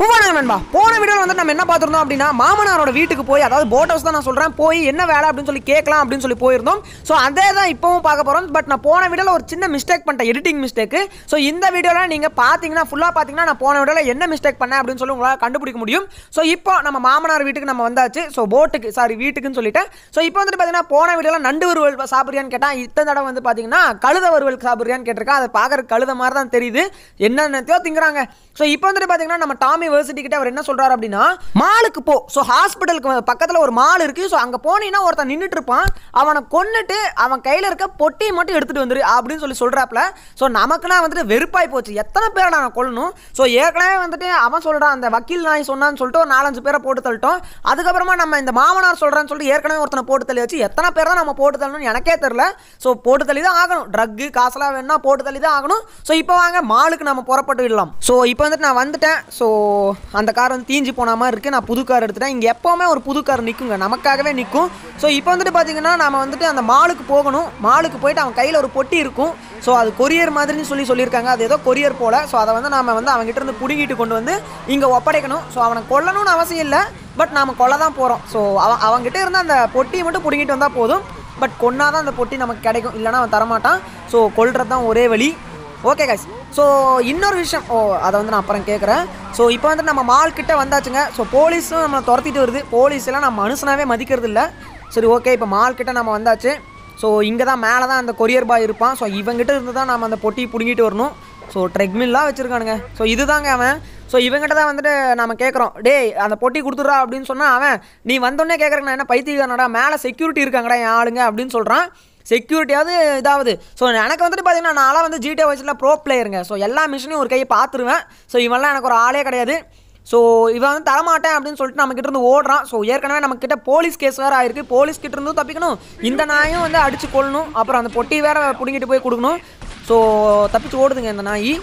வணக்கம் நண்பா போன வீடியோவில் வந்து நம்ம என்ன பார்த்துருந்தோம் அப்படின்னா மாமனாரோட வீட்டுக்கு போய் அதாவது போட் ஹவுஸ் தான் நான் சொல்கிறேன் போய் என்ன வேலை அப்படின்னு சொல்லி கேட்கலாம் அப்படின்னு சொல்லி போயிருந்தோம் ஸோ அதே தான் இப்போவும் பார்க்க போகிறோம் பட் நான் போன வீடியோவில் ஒரு சின்ன மிஸ்டேக் பண்ணிட்டேன் எடிட்டிங் மிஸ்டேக்கு ஸோ இந்த வீடியோவில் நீங்கள் பார்த்தீங்கன்னா ஃபுல்லாக பார்த்தீங்கன்னா நான் போன வீடியோவில் என்ன மிஸ்டேக் பண்ணேன் அப்படின்னு சொல்லி உங்களால் கண்டுபிடிக்க முடியும் ஸோ இப்போ நம்ம மாமனார் வீட்டுக்கு நம்ம வந்தாச்சு ஸோ போட்டுக்கு சாரி வீட்டுக்குன்னு சொல்லிட்டேன் ஸோ இப்போ வந்துட்டு பார்த்தீங்கன்னா போன வீடியோவில் நண்டு வறுவல் சாப்பிட்றியான்னு கேட்டால் இத்தனை தடவை வந்து பார்த்தீங்கன்னா கழுத வறுவல் சாப்பிட்றியான்னு கேட்டிருக்கேன் அதை பார்க்குற கழுத மாதிரி தான் தெரியுது என்னென்னத்தையோ திங்குறாங்க ஸோ இப்போ வந்துட்டு பார்த்தீங்கன்னா நம்ம டாமி யூனிவர்சிட்டி கிட்ட அவர் என்ன சொல்றாரு அப்படின்னா மாலுக்கு போ ஸோ ஹாஸ்பிட்டலுக்கு பக்கத்தில் ஒரு மால் இருக்கு ஸோ அங்கே போனீங்கன்னா ஒருத்தன் நின்றுட்டு இருப்பான் அவனை கொன்னுட்டு அவன் கையில் இருக்க பொட்டியை மட்டும் எடுத்துட்டு வந்துரு அப்படின்னு சொல்லி சொல்றாப்ல ஸோ நமக்குனா வந்துட்டு வெறுப்பாய் போச்சு எத்தனை பேரை நான் கொல்லணும் ஸோ ஏற்கனவே வந்துட்டு அவன் சொல்றான் அந்த வக்கீல் நாய் சொன்னான்னு சொல்லிட்டு ஒரு நாலஞ்சு பேரை போட்டு தள்ளிட்டோம் அதுக்கப்புறமா நம்ம இந்த மாமனார் சொல்றான்னு சொல்லிட்டு ஏற்கனவே ஒருத்தனை போட்டு தள்ளி வச்சு எத்தனை பேர் தான் நம்ம போட்டு தள்ளணும்னு எனக்கே தெரில ஸோ போட்டு தள்ளி தான் ஆகணும் ட்ரக்கு காசெல்லாம் வேணா போட்டு தள்ளி தான் ஆகணும் ஸோ இப்போ வாங்க மாலுக்கு நம்ம புறப்பட்டு விடலாம் ஸோ இப்போ வந்துட்டு நான் வந்துட்டேன் ஸோ அந்த கார் வந்து தீஞ்சு போன மாதிரி இருக்குது நான் புது கார் எடுத்துட்டேன் இங்கே எப்போவுமே ஒரு புது கார் நிற்குங்க நமக்காகவே நிற்கும் ஸோ இப்போ வந்துட்டு பார்த்தீங்கன்னா நம்ம வந்துட்டு அந்த மாலுக்கு போகணும் மாலுக்கு போயிட்டு அவன் கையில் ஒரு பொட்டி இருக்கும் ஸோ அது கொரியர் மாதிரின்னு சொல்லி சொல்லியிருக்காங்க அது ஏதோ கொரியர் போல் ஸோ அதை வந்து நாம வந்து அவங்ககிட்ட இருந்து பிடுங்கிட்டு கொண்டு வந்து இங்கே ஒப்படைக்கணும் ஸோ அவனை கொல்லணும்னு அவசியம் இல்லை பட் நாம கொல்ல தான் போகிறோம் ஸோ அவன் அவங்ககிட்ட இருந்து அந்த பொட்டியை மட்டும் பிடுங்கிட்டு வந்தால் போதும் பட் கொன்னாதான் அந்த பொட்டி நமக்கு கிடைக்கும் இல்லைனா அவன் தரமாட்டான் ஸோ கொல்றது தான் ஒரே வழி ஓகே guys ஸோ இன்னொரு விஷயம் ஓ அதை வந்து நான் அப்புறம் கேட்குறேன் ஸோ இப்போ வந்து நம்ம மால் கிட்ட வந்தாச்சுங்க ஸோ போலீஸும் நம்மளை துரத்திட்டு வருது போலீஸ் எல்லாம் நம்ம மனுஷனாவே மதிக்கிறது இல்லை சரி ஓகே இப்போ மால் கிட்ட நம்ம வந்தாச்சு ஸோ இங்கே தான் மேலே தான் அந்த கொரியர் பாய் இருப்பான் ஸோ இவங்கிட்ட இருந்து தான் நம்ம அந்த பொட்டி பிடுங்கிட்டு வரணும் ஸோ ட்ரெக்மில்லாம் வச்சுருக்கானுங்க ஸோ இதுதாங்க அவன் ஸோ இவங்கிட்ட தான் வந்துட்டு நம்ம கேட்குறோம் டேய் அந்த பொட்டி கொடுத்துட்றா அப்படின்னு சொன்னால் அவன் நீ வந்தோடனே கேட்குறேன் நான் என்ன பைத்தியக்காரனடா மேலே செக்யூரிட்டி இருக்காங்கடா என் ஆளுங்க அப்படின்னு சொல்கிறான் செக்யூரிட்டியாவது இதாவது ஸோ எனக்கு வந்துட்டு பார்த்தீங்கன்னா நான்லாம் வந்து ஜிடிஏ வயசில் ப்ரோ பிளேயருங்க ஸோ எல்லா மிஷினையும் ஒரு கையை பார்த்துருவேன் ஸோ இவன்லாம் எனக்கு ஒரு ஆளே கிடையாது ஸோ இவன் வந்து தரமாட்டேன் அப்படின்னு சொல்லிட்டு நம்ம கிட்ட இருந்து ஓடுறான் ஸோ ஏற்கனவே நம்ம கிட்ட போலீஸ் கேஸ் வேறு ஆயிருக்கு போலீஸ் கிட்ட இருந்தும் தப்பிக்கணும் இந்த நாயும் வந்து அடிச்சு கொள்ளணும் அப்புறம் அந்த பொட்டி வேற பிடுங்கிட்டு போய் கொடுக்கணும் ஸோ தப்பிச்சு ஓடுதுங்க இந்த நாய்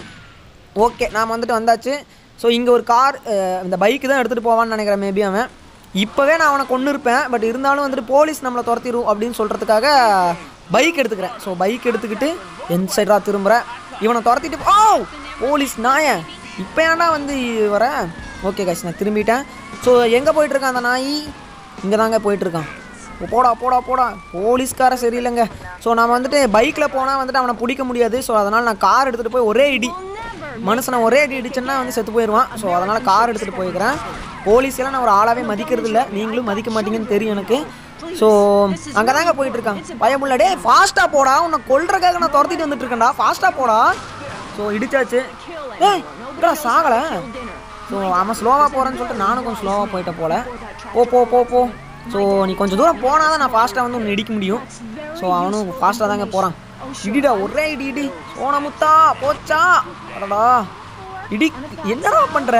ஓகே நாம் வந்துட்டு வந்தாச்சு ஸோ இங்கே ஒரு கார் இந்த பைக்கு தான் எடுத்துகிட்டு போவான்னு நினைக்கிறேன் மேபி அவன் இப்போவே நான் அவனை கொண்டு இருப்பேன் பட் இருந்தாலும் வந்துட்டு போலீஸ் நம்மளை துரத்திடும் அப்படின்னு சொல்கிறதுக்காக பைக் எடுத்துக்கிறேன் ஸோ பைக் எடுத்துக்கிட்டு எந்த சைடாக திரும்புகிறேன் இவனை துரத்திட்டு ஓ போலீஸ் நாயன் இப்போ ஏன்டா வந்து வர ஓகே காய்ச்சி நான் திரும்பிட்டேன் ஸோ எங்கே போயிட்டுருக்கான் அந்த நாய் இங்கே தாங்க போயிட்டுருக்கான் போடா போடா போடா போலீஸ்கார சரியில்லைங்க ஸோ நான் வந்துட்டு பைக்கில் போனால் வந்துட்டு அவனை பிடிக்க முடியாது ஸோ அதனால் நான் கார் எடுத்துகிட்டு போய் ஒரே இடி மனுஷனை ஒரே அடி அடிச்சேன்னா வந்து செத்து போயிடுவான் ஸோ அதனால் கார் எடுத்துகிட்டு போய்க்கிறேன் போலீஸ் எல்லாம் நான் ஒரு ஆளாவே மதிக்கிறது இல்லை நீங்களும் மதிக்க மாட்டீங்கன்னு தெரியும் எனக்கு ஸோ அங்கே தாங்க போயிட்டு இருக்கான் பயமுள்ள டே ஃபாஸ்ட்டாக போடா உன்னை கொல்றதுக்காக நான் துரத்திட்டு வந்துட்டு இருக்கேன்டா ஃபாஸ்ட்டாக போடா ஸோ இடிச்சாச்சு ஏய் இப்படா சாகலை ஸோ அவன் ஸ்லோவாக போகிறேன்னு சொல்லிட்டு நானும் கொஞ்சம் ஸ்லோவாக போயிட்டேன் போல போ போ போ போ ஸோ நீ கொஞ்சம் தூரம் போனால் தான் நான் ஃபாஸ்ட்டாக வந்து உன்னை இடிக்க முடியும் ஸோ அவனும் ஃபாஸ்ட்டாக தாங்க போகிறான் இடிடா ஒரே இடி இடி சோனமுத்தா போச்சா அடடா இடி என்னடா பண்ணுற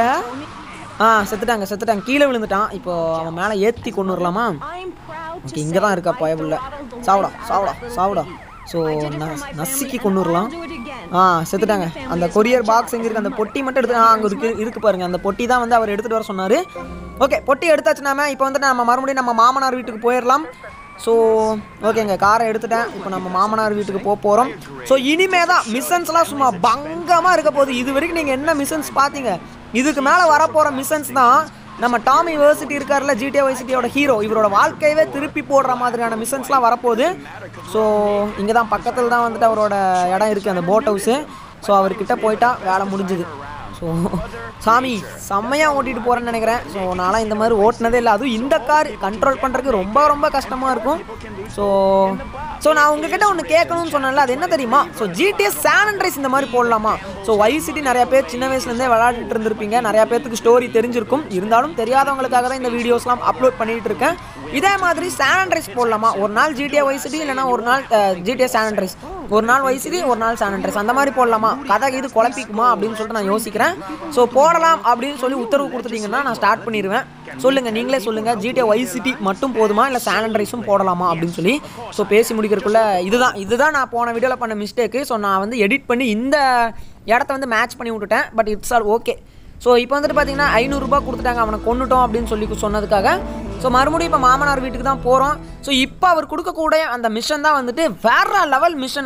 ஆ செத்துட்டாங்க செத்துட்டாங்க கீழே விழுந்துட்டான் இப்போ அவன் மேலே ஏற்றி கொண்டு வரலாமா ஓகே இங்கே தான் இருக்கா பயபுள்ள சாவுடா சாவுடா சாவுடா ஸோ நசுக்கி கொண்டு வரலாம் ஆ செத்துட்டாங்க அந்த கொரியர் பாக்ஸ் எங்கே இருக்கு அந்த பொட்டி மட்டும் எடுத்து ஆ அங்கே இருக்கு இருக்கு பாருங்க அந்த பொட்டி தான் வந்து அவர் எடுத்துகிட்டு வர சொன்னார் ஓகே பொட்டி எடுத்தாச்சு நாம இப்போ வந்து நம்ம மறுபடியும் நம்ம மாமனார் வீட்டுக்கு போயிடலாம் ஸோ ஓகேங்க காரை எடுத்துட்டேன் இப்போ நம்ம மாமனார் வீட்டுக்கு போக போகிறோம் ஸோ இனிமே தான் மிஷன்ஸ்லாம் சும்மா பங்கமாக இருக்க போகுது இது வரைக்கும் நீங்கள் என்ன மிஷன்ஸ் பார்த்தீங்க இதுக்கு மேலே வரப்போகிற மிஷன்ஸ் தான் நம்ம டாம் யூனிவர்சிட்டி இருக்கார்ல ஜிடிஏ யூனிவர்சிட்டியோட ஹீரோ இவரோட வாழ்க்கையவே திருப்பி போடுற மாதிரியான மிஷன்ஸ்லாம் வரப்போகுது ஸோ இங்கே தான் பக்கத்தில் தான் வந்துட்டு அவரோட இடம் இருக்குது அந்த போட் ஹவுஸு ஸோ அவர்கிட்ட போயிட்டா வேலை முடிஞ்சுது ஸோ சாமி செம்மையாக ஓட்டிகிட்டு போகிறேன்னு நினைக்கிறேன் ஸோ நான்லாம் இந்த மாதிரி ஓட்டினதே இல்லை அதுவும் இந்த கார் கண்ட்ரோல் பண்ணுறதுக்கு ரொம்ப ரொம்ப கஷ்டமாக இருக்கும் ஸோ ஸோ நான் உங்ககிட்ட ஒன்று கேட்கணும்னு சொன்னேன்ல அது என்ன தெரியுமா ஸோ ஜிடிஎஸ் சானண்ட்ரைஸ் இந்த மாதிரி போடலாமா ஸோ வைசிட்டி நிறைய பேர் சின்ன வயசுலேருந்தே விளையாடிட்டு இருந்திருப்பீங்க நிறைய பேருக்கு ஸ்டோரி தெரிஞ்சிருக்கும் இருந்தாலும் தெரியாதவங்களுக்காக தான் இந்த வீடியோஸ்லாம் அப்லோட் பண்ணிட்டு இருக்கேன் இதே மாதிரி சானண்ட்ரைஸ் போடலாமா ஒரு நாள் ஜிடிஏ வைசிட்டி இல்லைனா ஒரு நாள் ஜிடிஏ சானண்ட்ரைஸ் ஒரு நாள் வைசிட்டி ஒரு நாள் சானண்ட்ரைஸ் அந்த மாதிரி போடலாமா கதை இது குழப்பிக்குமா அப்படின்னு சொல்லிட்டு நான் யோசிக்கிறேன் ஸோ போடலாம் அப்படின்னு சொல்லி உத்தரவு கொடுத்துட்டீங்கன்னா நான் ஸ்டார்ட் பண்ணிடுவேன் சொல்லுங்கள் நீங்களே சொல்லுங்கள் ஜிடிஏ வைசிட்டி மட்டும் போதுமா இல்லை சானண்ட்ரைஸும் போடலாமா அப்படின்னு சொல்லி ஸோ பேசி முடிக்கிறதுக்குள்ள இதுதான் இதுதான் நான் போன வீடியோவில் பண்ண மிஸ்டேக்கு ஸோ நான் வந்து எடிட் பண்ணி இந்த இடத்த வந்து மேட்ச் பண்ணி விட்டுட்டேன் but it's all okay so இப்போ வந்துட்டு பார்த்தீங்கன்னா ஐநூறுரூபா கொடுத்துட்டாங்க அவனை கொண்டுட்டோம் அப்படின்னு சொல்லி சொன்னதுக்காக ஸோ மறுபடியும் இப்போ மாமனார் வீட்டுக்கு தான் போகிறோம் ஸோ இப்போ அவர் கொடுக்கக்கூடிய அந்த மிஷன் தான் வந்துட்டு வேற லெவல் மிஷனுங்க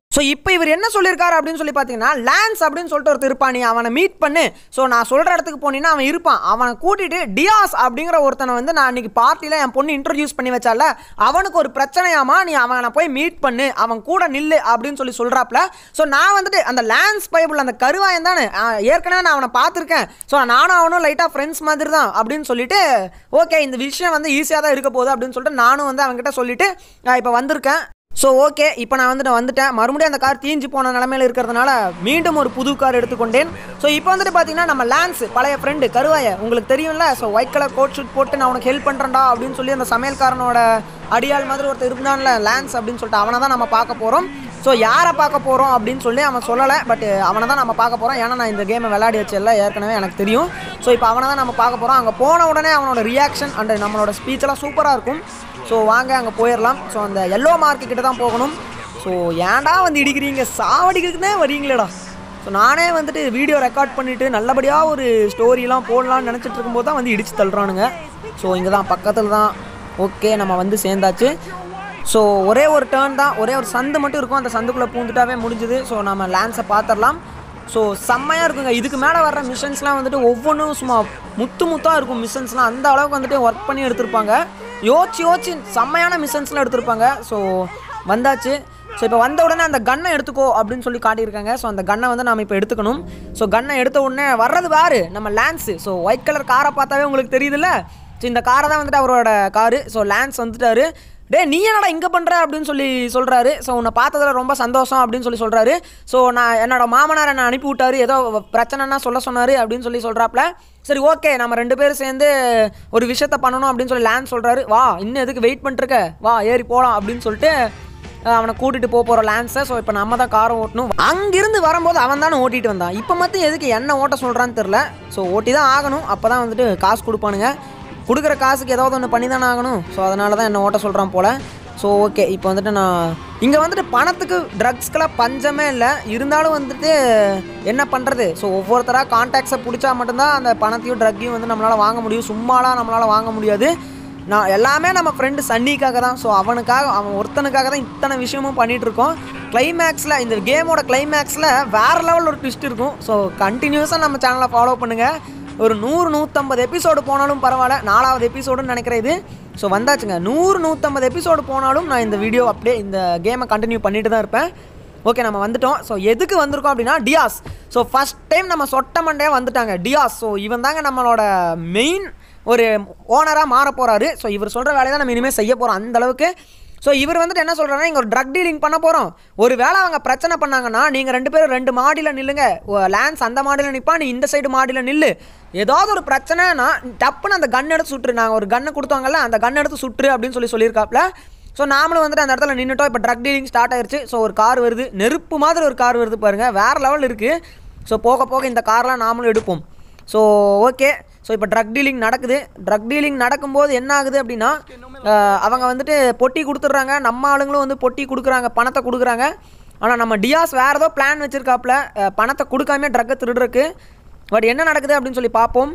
ஸோ இப்போ இவர் என்ன சொல்லியிருக்காரு அப்படின்னு சொல்லி பார்த்தீங்கன்னா லான்ஸ் அப்படின்னு சொல்லிட்டு ஒருத்தர் இருப்பான் நீ அவனை மீட் பண்ணு ஸோ நான் சொல்கிற இடத்துக்கு போனீங்கன்னா அவன் இருப்பான் அவனை கூட்டிட்டு டியாஸ் அப்படிங்கிற ஒருத்தனை வந்து நான் அன்னைக்கு பார்ட்டியில் என் பொண்ணு இன்ட்ரடியூஸ் பண்ணி வச்சால அவனுக்கு ஒரு பிரச்சனையாமா நீ அவனை போய் மீட் பண்ணு அவன் கூட நில்லு அப்படின்னு சொல்லி சொல்கிறாப்ல ஸோ நான் வந்துட்டு அந்த லான்ஸ் பைபிள் அந்த கருவாயன் தானே ஆ, ஏற்கனவே நான் அவனை பார்த்துருக்கேன் ஸோ நானும் அவனும் லைட்டாக ஃப்ரெண்ட்ஸ் மாதிரி தான் அப்படின்னு சொல்லிட்டு ஓகே இந்த விஷயம் வந்து ஈஸியாக தான் இருக்க போகுது அப்படின்னு சொல்லிட்டு நானும் வந்து அவன்கிட்ட சொல்லிட்டு இப்போ வந்திருக்கேன் ஸோ ஓகே இப்போ நான் வந்துட்டு வந்துட்டேன் மறுபடியும் அந்த கார் தீஞ்சு போன நிலமையில இருக்கிறதுனால மீண்டும் ஒரு புது கார் எடுத்துக்கொண்டேன் ஸோ இப்போ வந்துட்டு பார்த்தீங்கன்னா நம்ம லான்ஸ் பழைய ஃப்ரெண்டு கருவாய உங்களுக்கு தெரியும்ல so white colour coat suit போட்டு நான் உனக்கு ஹெல்ப் பண்ணுறேன்டா அப்படின்னு சொல்லி அந்த சமையல்காரனோட அடியாள் மாதிரி ஒருத்தர் இருந்தான்ல லான்ஸ் அப்படின்னு சொல்லிட்டு அவனை தான் நம்ம பார்க்க போகிறோம் ஸோ யாரை பார்க்க போகிறோம் அப்படின்னு சொல்லி அவன் சொல்லலை பட் அவனை தான் நம்ம பார்க்க போகிறோம் ஏன்னா நான் இந்த கேமை விளையாடி வச்சல ஏற்கனவே எனக்கு தெரியும் ஸோ இப்போ அவனை தான் நம்ம பார்க்க போகிறோம் அங்கே போன உடனே அவனோட ரியாக்ஷன் அண்ட் நம்மளோட ஸ்பீச்செல்லாம் சூப்பராக இருக்கும் ஸோ வாங்க அங்கே போயிடலாம் ஸோ அந்த எல்லோ மார்க்கு கிட்ட தான் போகணும் ஸோ ஏன்டா வந்து இடிக்கிறீங்க சாவடிக்கிறதுனே வரீங்களேடா ஸோ நானே வந்துட்டு வீடியோ ரெக்கார்ட் பண்ணிவிட்டு நல்லபடியாக ஒரு ஸ்டோரிலாம் போடலாம்னு நினச்சிட்டு இருக்கும்போது தான் வந்து இடிச்சு தள்ளுறானுங்க ஸோ இங்கே தான் பக்கத்தில் தான் ஓகே நம்ம வந்து சேர்ந்தாச்சு ஸோ ஒரே ஒரு டேர்ன் தான் ஒரே ஒரு சந்து மட்டும் இருக்கும் அந்த சந்துக்குள்ளே பூந்துட்டாவே முடிஞ்சுது ஸோ நம்ம லேன்ஸை பார்த்துடலாம் ஸோ செம்மையாக இருக்குங்க இதுக்கு மேலே வர்ற மிஷன்ஸ்லாம் வந்துட்டு ஒவ்வொன்றும் சும்மா முத்து முத்தாக இருக்கும் மிஷன்ஸ்லாம் அந்த அளவுக்கு வந்துட்டு ஒர்க் பண்ணி எடுத்திருப்பாங்க யோசிச்சு யோசிச்சு செம்மையான மிஷன்ஸ்லாம் எடுத்திருப்பாங்க ஸோ வந்தாச்சு ஸோ இப்போ வந்த உடனே அந்த கன்னை எடுத்துக்கோ அப்படின்னு சொல்லி காட்டியிருக்காங்க ஸோ அந்த கன்னை வந்து நம்ம இப்போ எடுத்துக்கணும் ஸோ கன்னை எடுத்த உடனே வர்றது பாரு நம்ம லான்ஸு ஸோ ஒயிட் கலர் காரை பார்த்தாவே உங்களுக்கு தெரியுதுல்ல ஸோ இந்த காரை தான் வந்துட்டு அவரோட காரு ஸோ லான்ஸ் வந்துட்டாரு டே நீ என்னடா இங்கே பண்ணுற அப்படின்னு சொல்லி சொல்கிறாரு ஸோ உன்னை பார்த்ததுல ரொம்ப சந்தோஷம் அப்படின்னு சொல்லி சொல்கிறாரு ஸோ நான் என்னோட மாமனார் என்னை அனுப்பி விட்டாரு ஏதோ பிரச்சனைனா சொல்ல சொன்னார் அப்படின்னு சொல்லி சொல்கிறாப்புல சரி ஓகே நம்ம ரெண்டு பேரும் சேர்ந்து ஒரு விஷயத்த பண்ணணும் அப்படின்னு சொல்லி லேண்ட் சொல்கிறாரு வா இன்னும் எதுக்கு வெயிட் பண்ணிருக்க வா ஏறி போகலாம் அப்படின்னு சொல்லிட்டு அஹ், அவனை கூட்டிகிட்டு போக போகிற லான்ஸை ஸோ இப்போ நம்ம தான் காரை ஓட்டணும் அங்கிருந்து வரும்போது அவன் தானே ஓட்டிகிட்டு வந்தான் இப்போ மட்டும் எதுக்கு என்ன ஓட்ட சொல்கிறான்னு தெரில ஸோ ஓட்டி தான் ஆகணும் அப்போ தான் வந்துட்டு காசு கொடுப்பானுங்க கொடுக்குற காசுக்கு ஏதாவது ஒன்று பண்ணி தானே ஆகணும் ஸோ அதனால தான் என்ன ஓட்ட சொல்கிறான் போல் ஸோ ஓகே இப்போ வந்துட்டு நான் இங்கே வந்துட்டு பணத்துக்கு ட்ரக்ஸ்க்கெல்லாம் பஞ்சமே இல்லை இருந்தாலும் வந்துட்டு என்ன பண்ணுறது ஸோ ஒவ்வொருத்தராக கான்டாக்ட்ஸை பிடிச்சா மட்டும்தான் அந்த பணத்தையும் ட்ரக்கையும் வந்து நம்மளால் வாங்க முடியும் சும்மாலாம் நம்மளால் வாங்க முடியாது நான் எல்லாமே நம்ம ஃப்ரெண்டு சன்னிக்காக தான் ஸோ அவனுக்காக அவன் ஒருத்தனுக்காக தான் இத்தனை விஷயமும் பண்ணிகிட்டு இருக்கோம் கிளைமேக்ஸில் இந்த கேமோட கிளைமேக்ஸில் வேறு லெவல் ஒரு ட்விஸ்ட் இருக்கும் ஸோ கண்டினியூஸாக நம்ம சேனலை ஃபாலோ பண்ணுங்கள் ஒரு நூறு நூற்றம்பது எபிசோடு போனாலும் பரவாயில்ல நாலாவது எபிசோடுன்னு நினைக்கிறேன் இது ஸோ வந்தாச்சுங்க நூறு நூற்றம்பது எபிசோடு போனாலும் நான் இந்த வீடியோ அப்படியே இந்த கேமை கண்டினியூ பண்ணிட்டு தான் இருப்பேன் ஓகே நம்ம வந்துட்டோம் ஸோ எதுக்கு வந்திருக்கோம் அப்படின்னா டியாஸ் ஸோ ஃபஸ்ட் டைம் நம்ம சொட்ட மண்டே வந்துட்டாங்க டியாஸ் ஸோ இவன் தாங்க நம்மளோட மெயின் ஒரு ஓனராக மாற போகிறாரு ஸோ இவர் சொல்கிற வேலையை தான் நம்ம இனிமேல் செய்ய போகிறோம் அந்த அளவுக்கு ஸோ இவர் வந்துட்டு என்ன சொல்கிறாருன்னா இங்கே ஒரு ட்ரக் டீலிங் பண்ண போகிறோம் ஒரு வேளை அவங்க பிரச்சனை பண்ணாங்கன்னா நீங்கள் ரெண்டு பேரும் ரெண்டு மாடியில் நில்லுங்க லேன்ஸ் அந்த மாடியில் நிற்பா நீ இந்த சைடு மாடியில் நில்லு ஏதாவது ஒரு பிரச்சனைனா டப்புன்னு அந்த கன் எடுத்து சுட்டுரு நாங்கள் ஒரு கன்னை கொடுத்தாங்கல்ல அந்த கன் எடுத்து சுட்டுரு அப்படின்னு சொல்லி சொல்லியிருக்காப்ல ஸோ நாமளும் வந்துட்டு அந்த இடத்துல நின்றுட்டோம் இப்போ ட்ரக் டீலிங் ஸ்டார்ட் ஆயிருச்சு ஸோ ஒரு கார் வருது நெருப்பு மாதிரி ஒரு கார் வருது பாருங்கள் வேறு லெவல் இருக்குது ஸோ போக போக இந்த கார்லாம் நாமளும் எடுப்போம் ஸோ ஓகே ஸோ இப்போ ட்ரக் டீலிங் நடக்குது ட்ரக் டீலிங் நடக்கும்போது என்ன ஆகுது அப்படின்னா அஹ், அவங்க வந்துட்டு பொட்டி கொடுத்துட்றாங்க நம்ம ஆளுங்களும் வந்து பொட்டி கொடுக்குறாங்க பணத்தை கொடுக்குறாங்க ஆனால் நம்ம டியாஸ் வேறு ஏதோ பிளான் வச்சுருக்காப்புல பணத்தை கொடுக்காம ட்ரக்கை திருடுறக்கு பட் என்ன நடக்குது அப்படின்னு சொல்லி பார்ப்போம்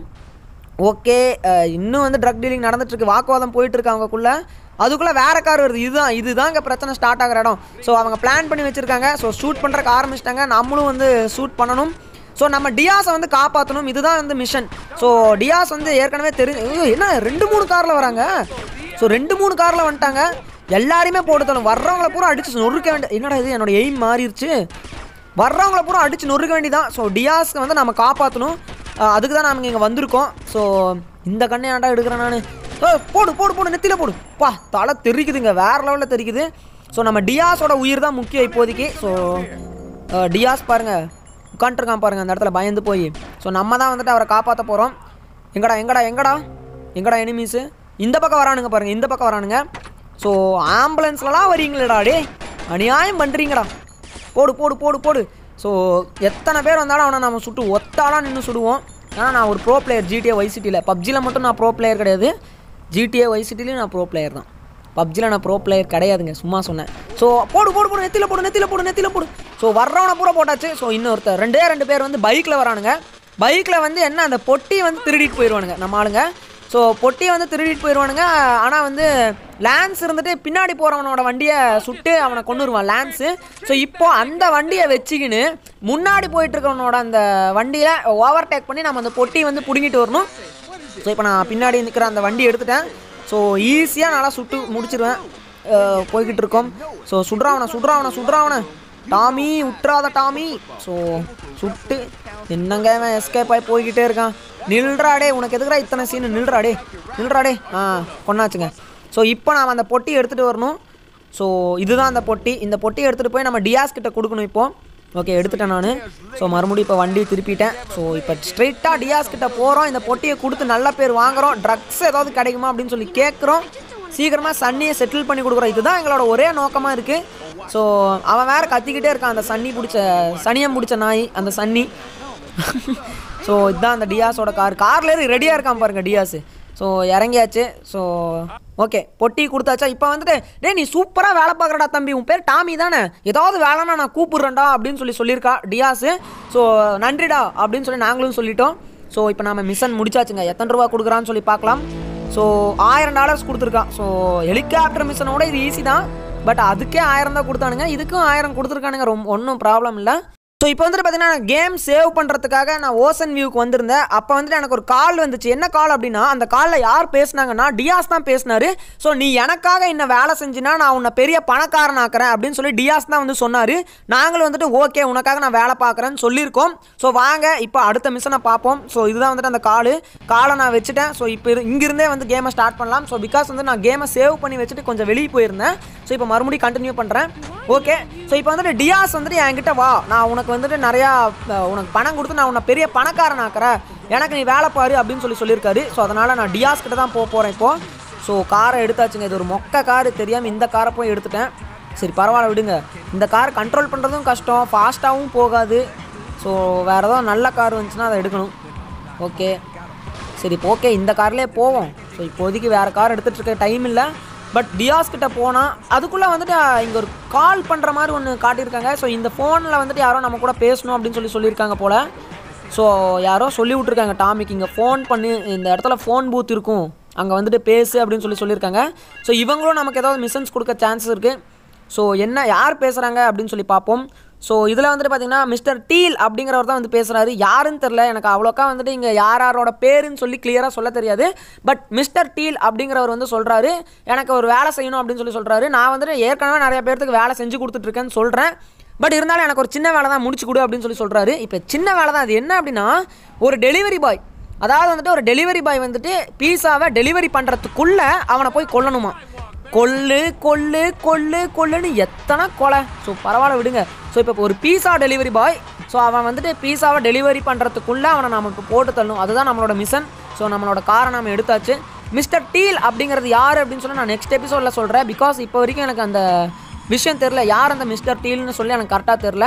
ஓகே இன்னும் வந்து ட்ரக் டீலிங் நடந்துட்டுருக்கு வாக்குவாதம் போயிட்டுருக்கு அவங்கக்குள்ள அதுக்குள்ளே வேற கார் வருது இதுதான் இதுதான் இங்கே பிரச்சனை ஸ்டார்ட் ஆகிற இடம் ஸோ அவங்க பிளான் பண்ணி வச்சுருக்காங்க ஸோ ஷூட் பண்ணுறக்கு ஆரம்பிச்சிட்டாங்க நம்மளும் வந்து ஷூட் பண்ணணும் ஸோ நம்ம டியாஸை வந்து காப்பாற்றணும் இதுதான் வந்து மிஷன் ஸோ டியாஸ் வந்து ஏற்கனவே தெரிஞ்சு ஐயோ, என்ன ரெண்டு மூணு காரில் வராங்க ஸோ ரெண்டு மூணு காரில் வந்துட்டாங்க எல்லாரையுமே போட்டு தரணும் வர்றவங்கள பூரா அடிச்சு நொறுக்க வேண்டிய என்னடா இது என்னோட எய்ம் மாறிடுச்சு வர்றவங்கள பூரா அடிச்சு நொறுக்க வேண்டியதான் ஸோ டியாஸ்க்கு வந்து நம்ம காப்பாற்றணும் அஹ் அதுக்கு தான் நாங்கள் இங்கே வந்திருக்கோம் ஸோ இந்த கண்ணை ஆண்டா எடுக்கிறேன் நான் போடு போடு போடு நெத்தியில் போடு பா தலை தெரிக்குதுங்க வேற லெவலில் தெரிக்குது ஸோ நம்ம டியாஸோட உயிர் தான் முக்கியம் இப்போதைக்கு ஸோ டியாஸ் பாருங்க உட்காண்ட்ருக்கான் பாருங்க அந்த இடத்துல பயந்து போய் ஸோ நம்ம தான் வந்துட்டு அவரை காப்பாற்ற போகிறோம் எங்கடா எங்கடா எங்கடா எங்கடா எனிமீஸு இந்த பக்கம் வரானுங்க பாருங்க இந்த பக்கம் வரானுங்க ஸோ ஆம்புலன்ஸ்லலாம் வரீங்களேடா டே அநியாயம் பண்ணுறீங்கடா போடு போடு போடு போடு ஸோ எத்தனை பேர் வந்தாலும் அவனை நம்ம சுட்டு ஒத்தாலாம் நின்று சுடுவோம் ஏன்னா நான் ஒரு ப்ரோ பிளேயர் ஜிடிஏ வைசிட்டியில் பப்ஜியில் மட்டும் நான் ப்ரோ பிளேயர் கிடையாது ஜிடிஏ வைசிட்டிலையும் நான் ப்ரோ பிளேயர் தான் பப்ஜியில் நான் ப்ரோ பிளேயர் கிடையாதுங்க சும்மா சொன்னேன் ஸோ போடு போடு போடு நெத்தியில் போடு நெத்தியில் போடு நெத்தியில் போடு ஸோ வர்றவனை பூரா போட்டாச்சு ஸோ இன்னொருத்தர் ரெண்டே ரெண்டு பேர் வந்து பைக்கில் வரானுங்க பைக்கில் வந்து என்ன அந்த பொட்டியை வந்து திருடிட்டு போயிடுவானுங்க நம்ம ஆளுங்க ஸோ பொட்டியை வந்து திருடிட்டு போயிடுவானுங்க ஆனால் வந்து லான்ஸ் இருந்துட்டு பின்னாடி போகிறவனோட வண்டியை சுட்டு அவனை கொண்டுருவான் லான்ஸு ஸோ இப்போ அந்த வண்டியை வச்சுக்கின்னு முன்னாடி போயிட்டு இருக்கவனோட அந்த வண்டியை ஓவர்டேக் பண்ணி நம்ம அந்த பொட்டியை வந்து பிடுங்கிட்டு வரணும் ஸோ இப்போ நான் பின்னாடி நிற்கிற அந்த வண்டி எடுத்துட்டேன் ஸோ ஈஸியாக நல்லா சுட்டு முடிச்சிருவேன் அஹ் போய்கிட்டு இருக்கோம் ஸோ சுடுறாவனை சுடுறாவனை சுடுறாவனை டாமி விட்டுறாத டாமி ஸோ சுட்டு என்னங்க அவன் எஸ்கேப் ஆகி போய்கிட்டே இருக்கான் நில்றாடே உனக்கு எதுக்குடா இத்தனை சீனு நில்றாடே நில்றாடே ஆ கொண்டாச்சுங்க ஸோ இப்போ நாம் அந்த பொட்டி எடுத்துகிட்டு வரணும் ஸோ இதுதான் அந்த பொட்டி இந்த பொட்டியை எடுத்துகிட்டு போய் நம்ம டியாஸ் கிட்ட கொடுக்கணும் இப்போ ஓகே எடுத்துட்டேன் நான் ஸோ மறுபடியும் இப்போ வண்டி திருப்பிட்டேன் ஸோ இப்போ ஸ்ட்ரெயிட்டாக டியாஸ் கிட்ட போகிறோம் இந்த பொட்டியை கொடுத்து நல்ல பேர் வாங்குறோம் ட்ரக்ஸ் ஏதாவது கிடைக்குமா அப்படின்னு சொல்லி கேட்குறோம் சீக்கிரமாக சன்னியை செட்டில் பண்ணி கொடுக்குறோம் இதுதான் எங்களோட ஒரே நோக்கமாக இருக்குது ஸோ அவன் வேறு கத்திக்கிட்டே இருக்கான் அந்த சன்னி பிடிச்ச சனியம் பிடிச்ச நாய் அந்த சன்னி ஸோ இதுதான் அந்த டியாஸோட கார் கார்ல இருந்து ரெடியாக இருக்கான் பாருங்க டியாஸ் ஸோ இறங்கியாச்சு ஸோ ஓகே பொட்டி கொடுத்தாச்சா இப்போ வந்துட்டு டேய் நீ சூப்பராக வேலை பார்க்குறடா தம்பி உன் பேர் டாமி தானே ஏதாவது வேலைன்னா நான் கூப்பிட்றேன்டா அப்படின்னு சொல்லி சொல்லியிருக்கா டியாஸு ஸோ நன்றிடா அப்படின்னு சொல்லி நாங்களும் சொல்லிட்டோம் ஸோ இப்போ நம்ம மிஷன் முடிச்சாச்சுங்க எத்தனை ரூபா கொடுக்குறான்னு சொல்லி பார்க்கலாம் ஸோ ஆயிரம் டாலர்ஸ் கொடுத்துருக்கான் ஸோ ஹெலிகாப்டர் மிஷனோட இது ஈஸி தான் பட் அதுக்கே ஆயிரம் தான் கொடுத்தானுங்க இதுக்கும் ஆயிரம் கொடுத்துருக்கானுங்க ரொம்ப ஒன்றும் ப்ராப்ளம் இல்லை ஸோ இப்போ வந்துட்டு பார்த்தீங்கன்னா கேம் சேவ் பண்ணுறதுக்காக நான் ஓசன் வியூக்கு வந்திருந்தேன் அப்போ வந்துட்டு எனக்கு ஒரு கால் வந்துச்சு என்ன கால் அப்படின்னா அந்த காலில் யார் பேசுனாங்கன்னா டியாஸ் தான் பேசினாரு ஸோ நீ எனக்காக என்ன வேலை செஞ்சினா நான் உன்னை பெரிய பணக்காரன் ஆக்குறேன் அப்படின்னு சொல்லி டியாஸ் தான் வந்து சொன்னார் நாங்களும் வந்துட்டு ஓகே உனக்காக நான் வேலை பார்க்குறேன்னு சொல்லியிருக்கோம் ஸோ வாங்க இப்போ அடுத்த மிஷனை பார்ப்போம் ஸோ இதுதான் வந்துட்டு அந்த கால் காலை நான் வச்சுட்டேன் ஸோ இப்போ இரு- இங்கிருந்தே வந்து கேமை ஸ்டார்ட் பண்ணலாம் ஸோ பிகாஸ் வந்து நான் கேமை சேவ் பண்ணி வச்சுட்டு கொஞ்சம் வெளியே போயிருந்தேன் ஸோ இப்போ மறுபடியும் கண்டினியூ பண்ணுறேன் ஓகே ஸோ இப்போ வந்துட்டு டியாஸ் வந்துட்டு என்கிட்ட வா நான் உனக்கு வந்துட்டு நிறையா அஹ், உனக்கு பணம் கொடுத்து நான் உன்னை பெரிய பணக்காரன் ஆக்குறேன் எனக்கு நீ வேலை பாரு அப்படின்னு சொல்லி சொல்லியிருக்காரு ஸோ அதனால் நான் டியாஸ் கிட்ட தான் போக போகிறேன் இப்போ ஸோ காரை எடுத்தாச்சுங்க இது ஒரு மொக்க காரு தெரியாமல் இந்த காரை போய் எடுத்துட்டேன் சரி பரவாயில்ல விடுங்க இந்த கார் கண்ட்ரோல் பண்ணுறதும் கஷ்டம் ஃபாஸ்ட்டாகவும் போகாது ஸோ வேறு ஏதோ நல்ல கார் வந்துச்சுன்னா அதை எடுக்கணும் ஓகே சரி இப்போ ஓகே இந்த கார்லேயே போவோம் ஸோ இப்போதைக்கு வேறு கார் எடுத்துகிட்டு இருக்க டைம் இல்லை பட் டியாஸ் கிட்ட போனால் அதுக்குள்ளே வந்துட்டு இங்கே ஒரு கால் பண்ணுற மாதிரி ஒன்று காட்டியிருக்காங்க ஸோ இந்த ஃபோனில் வந்துட்டு யாரோ நம்ம கூட பேசணும் அப்படின்னு சொல்லி சொல்லியிருக்காங்க போல் ஸோ யாரோ சொல்லி விட்ருக்காங்க டாமிக் இங்கே ஃபோன் பண்ணி இந்த இடத்துல ஃபோன் பூத் இருக்கும் அங்கே வந்துட்டு பேசு அப்படின்னு சொல்லி சொல்லியிருக்காங்க ஸோ இவங்களும் நமக்கு ஏதாவது மிஷன்ஸ் கொடுக்க சான்சஸ் இருக்குது ஸோ என்ன யார் பேசுகிறாங்க அப்படின்னு சொல்லி பார்ப்போம் ஸோ இதில் வந்துட்டு பார்த்தீங்கன்னா மிஸ்டர் டீல் அப்படிங்கிறவர் தான் வந்து பேசுகிறாரு யாருன்னு தெரில எனக்கு அவ்வளோக்கா வந்துட்டு இங்கே யார் யாரோட பேருன்னு சொல்லி கிளியராக சொல்ல தெரியாது பட் மிஸ்டர் டீல் அப்படிங்கிறவர் வந்து சொல்கிறாரு எனக்கு ஒரு வேலை செய்யணும் அப்படின்னு சொல்லி சொல்கிறாரு நான் வந்துட்டு ஏற்கனவே நிறைய பேர்த்துக்கு வேலை செஞ்சு கொடுத்துட்ருக்கேன்னு சொல்கிறேன் பட் இருந்தாலும் எனக்கு ஒரு சின்ன வேலை தான் முடிச்சு கொடு அப்படின்னு சொல்லி சொல்கிறாரு இப்போ சின்ன வேலை தான் அது என்ன அப்படின்னா ஒரு டெலிவரி பாய் அதாவது வந்துட்டு ஒரு டெலிவரி பாய் வந்துட்டு பீஸாவை டெலிவரி பண்ணுறதுக்குள்ளே அவனை போய் கொல்லணுமா கொல்லு கொல்லு கொல்லு கொல்லுன்னு எத்தனை கொலை ஸோ பரவாயில்ல விடுங்க ஸோ இப்போ ஒரு பீஸா டெலிவரி பாய் ஸோ அவன் வந்துட்டு பீஸாவை டெலிவரி பண்ணுறதுக்குள்ளே அவனை நம்ம இப்போ போட்டு தள்ளணும் அதுதான் நம்மளோட மிஷன் ஸோ நம்மளோட காரை நம்ம எடுத்தாச்சு மிஸ்டர் டீல் அப்படிங்கிறது யார் அப்படின்னு சொல்லி நான் நெக்ஸ்ட் எபிசோடில் சொல்கிறேன் பிகாஸ் இப்போ வரைக்கும் எனக்கு அந்த விஷயம் தெரில யார் அந்த மிஸ்டர் டீல்னு சொல்லி எனக்கு கரெக்டாக தெரில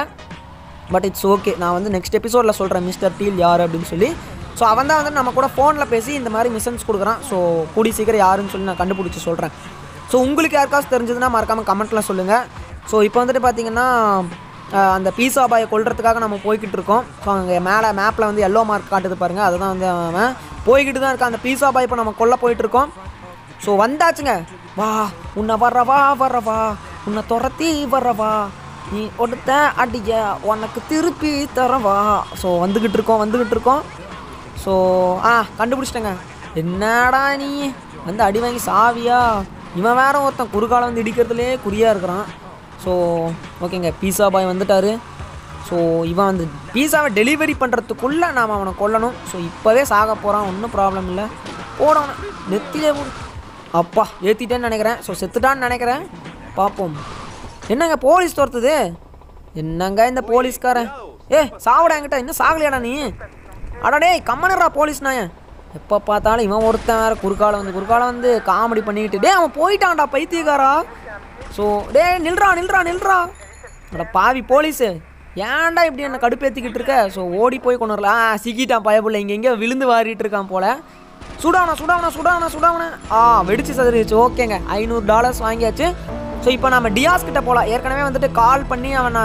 பட் இட்ஸ் ஓகே நான் வந்து நெக்ஸ்ட் எபிசோடில் சொல்கிறேன் மிஸ்டர் டீல் யார் அப்படின்னு சொல்லி ஸோ அவன் தான் வந்து நம்ம கூட ஃபோனில் பேசி இந்த மாதிரி மிஷன்ஸ் கொடுக்குறான் ஸோ கூடி சீக்கிரம் யாருன்னு சொல்லி நான் கண்டுபிடிச்சி சொல்கிறேன் ஸோ உங்களுக்கு யாருக்காச்சும் தெரிஞ்சதுன்னா மறக்காமல் கமெண்ட்டில் சொல்லுங்கள் ஸோ இப்போ வந்துட்டு பார்த்தீங்கன்னா அஹ், அந்த பீஸா பாயை கொல்றதுக்காக நம்ம போய்கிட்டு இருக்கோம் ஸோ அங்கே மேலே மேப்பில் வந்து எல்லோ மார்க் காட்டுது பாருங்கள் அதுதான் வந்து அவன் போய்கிட்டு தான் இருக்கான் அந்த பீஸா பாய் இப்போ நம்ம கொல்ல போயிட்டு இருக்கோம் ஸோ வந்தாச்சுங்க வா உன்னை வர்றவா வர்றவா உன்னை துரத்தி வர்றவா நீ கொடுத்த அடிய உனக்கு திருப்பி தரவா ஸோ வந்துக்கிட்டு இருக்கோம் வந்துக்கிட்டு இருக்கோம் ஸோ ஆ கண்டுபிடிச்சிட்டேங்க என்னடா நீ வந்து அடி வாங்கி சாவியா இவன் வேற ஒருத்தன் குறுக்கால வந்து இடிக்கிறதுலே குறியாக இருக்கிறான் ஸோ ஓகேங்க பீஸா பாய் வந்துட்டாரு ஸோ இவன் வந்து பீஸாவை டெலிவரி பண்ணுறதுக்குள்ளே நாம் அவனை கொல்லணும் ஸோ இப்போவே சாக போகிறான் ஒன்றும் ப்ராப்ளம் இல்லை போடணும் நெத்திலே போடு அப்பா ஏற்றிட்டேன்னு நினைக்கிறேன் ஸோ செத்துட்டான்னு நினைக்கிறேன் பார்ப்போம் என்னங்க போலீஸ் துரத்துது என்னங்க இந்த போலீஸ்காரன் ஏ சாவடா என்கிட்ட இன்னும் சாகலையாடா நீ அடடே கம்மனரா போலீஸ் நாயன் எப்போ பார்த்தாலும் இவன் ஒருத்தன் வேற குறுக்கால வந்து குறுக்கால வந்து காமெடி பண்ணிக்கிட்டு டே அவன் போயிட்டான்டா பைத்தியக்காரா ஸோ டே நில்றா நில்றா நில்றா அட பாவி போலீஸு ஏன்டா இப்படி என்ன கடுப்பேற்றிக்கிட்டு இருக்க ஸோ ஓடி போய் கொண்டு வரல ஆ சிக்கிட்டான் பயப்புள்ள இங்கே எங்கேயோ விழுந்து வாரிட்டு இருக்கான் போல சுடாவனா சுடாவனா சுடாவனா சுடாவனா ஆ வெடிச்சு சதுரிச்சு ஓகேங்க ஐநூறு டாலர்ஸ் வாங்கியாச்சு ஸோ இப்போ நம்ம டியாஸ் கிட்ட போகலாம் ஏற்கனவே வந்துட்டு கால் பண்ணி அவனை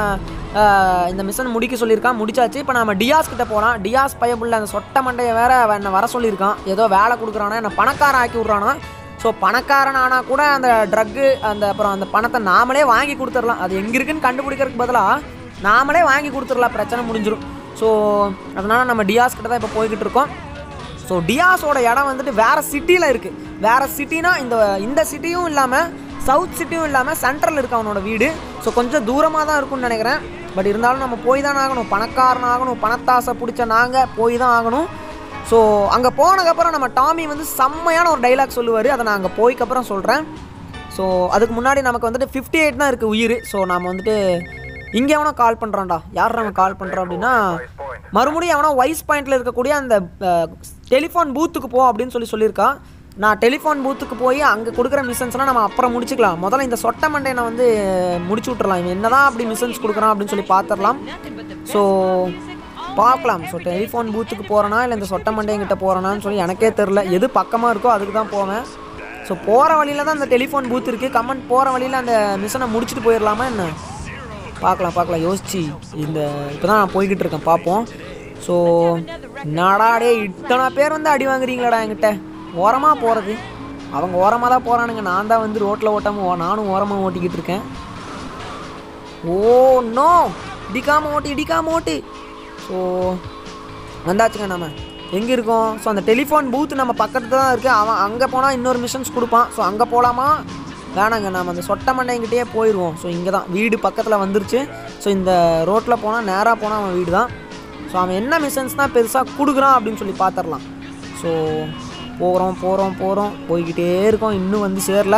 ஆஹ், இந்த மிஷன் முடிக்க சொல்லியிருக்கான் முடிச்சாச்சு இப்போ நம்ம டியாஸ் கிட்ட போகலாம் டியாஸ் பையப்புள்ள அந்த சொட்டை மண்டையை வேற அவன் என்னை வர சொல்லியிருக்கான் ஏதோ வேலை கொடுக்குறானா என்னை பணக்காரன் ஆக்கி விட்றானா ஸோ பணக்காரன் ஆனால் கூட அந்த ட்ரக்கு அந்த அப்புறம் அந்த பணத்தை நாமளே வாங்கி கொடுத்துடலாம் அது எங்கே இருக்குன்னு கண்டுபிடிக்கிறதுக்கு பதிலாக நாமளே வாங்கி கொடுத்துடலாம் பிரச்சனை முடிஞ்சிடும் ஸோ அதனால் நம்ம டியாஸ் கிட்ட தான் இப்போ போய்கிட்டு இருக்கோம் ஸோ டியாஸோட இடம் வந்துட்டு வேறு சிட்டியில் இருக்குது வேறு சிட்டினா இந்த இந்த சிட்டியும் இல்லாமல் சவுத் சிட்டியும் இல்லாமல் சென்ட்ரல் இருக்கு அவனோட வீடு ஸோ கொஞ்சம் தூரமாக தான் இருக்கும்னு நினைக்கிறேன் பட் இருந்தாலும் நம்ம போய் தான் ஆகணும் பணக்காரன் ஆகணும் பணத்தாசை பிடிச்ச நாங்கள் போய் தான் ஆகணும் ஸோ அங்கே போனதுக்கப்புறம் நம்ம டாமி வந்து செம்மையான ஒரு டைலாக் சொல்லுவார் அதை நான் அங்கே போய்க்கப்புறம் சொல்கிறேன் ஸோ அதுக்கு முன்னாடி நமக்கு வந்துட்டு ஃபிஃப்டி எயிட் தான் இருக்குது உயிர் ஸோ நாம் வந்துட்டு இங்கே எவனோ கால் பண்ணுறான்டா யார் நம்ம கால் பண்ணுறோம் அப்படின்னா மறுபடியும் எவனோ வைஸ் பாயிண்டில் இருக்கக்கூடிய அந்த டெலிஃபோன் பூத்துக்கு போ அப்படின்னு சொல்லி சொல்லியிருக்கா நான் டெலிஃபோன் பூத்துக்கு போய் அங்கே கொடுக்குற மிஷன்ஸ்லாம் நம்ம அப்புறம் முடிச்சுக்கலாம் முதல்ல இந்த சொட்டை மண்டையை வந்து முடிச்சு விட்றலாம் இவன் என்னதான் அப்படி மிஷன்ஸ் கொடுக்குறான் அப்படின்னு சொல்லி பார்த்துடலாம் ஸோ பார்க்கலாம் ஸோ டெலிஃபோன் பூத்துக்கு போகிறேனா இல்லை இந்த சொட்டை மண்டையங்கிட்ட போகிறேனான்னு சொல்லி எனக்கே தெரில எது பக்கமாக இருக்கோ அதுக்கு தான் போவேன் ஸோ போகிற வழியில் தான் அந்த டெலிஃபோன் பூத் இருக்குது கமெண்ட் போகிற வழியில் அந்த மிஷனை முடிச்சுட்டு போயிடலாமா என்ன பார்க்கலாம் பார்க்கலாம் யோசிச்சு இந்த இப்போ தான் நான் போய்கிட்டு இருக்கேன் பார்ப்போம் ஸோ நாடாடே இத்தனை பேர் வந்து அடி வாங்குறீங்களாடா என்கிட்ட ஓரமாக போகிறது அவங்க ஓரமாக தான் போகிறானுங்க நான் தான் வந்து ரோட்டில் ஓட்டாமல் நானும் ஓரமாக ஓட்டிக்கிட்டு இருக்கேன் ஓ நோ இடிக்காம ஓட்டு இடிக்காம ஓட்டு ஸோ வந்தாச்சுங்க நம்ம எங்கே இருக்கோம் ஸோ அந்த டெலிஃபோன் பூத் நம்ம பக்கத்துல தான் இருக்குது அவன் அங்கே போனால் இன்னொரு மிஷன்ஸ் கொடுப்பான் ஸோ அங்கே போகலாமா வேணாங்க நம்ம அந்த சொட்டை மண்டைங்கிட்டே போயிடுவோம் ஸோ இங்கே தான் வீடு பக்கத்தில் வந்துருச்சு ஸோ இந்த ரோட்டில் போனால் நேராக போனால் அவன் வீடு தான் ஸோ அவன் என்ன மிஷன்ஸ் தான் பெருசாக கொடுக்குறான் அப்படின்னு சொல்லி பார்த்துடலாம் ஸோ போகிறோம் போகிறோம் போகிறோம் போய்கிட்டே இருக்கோம் இன்னும் வந்து சேரல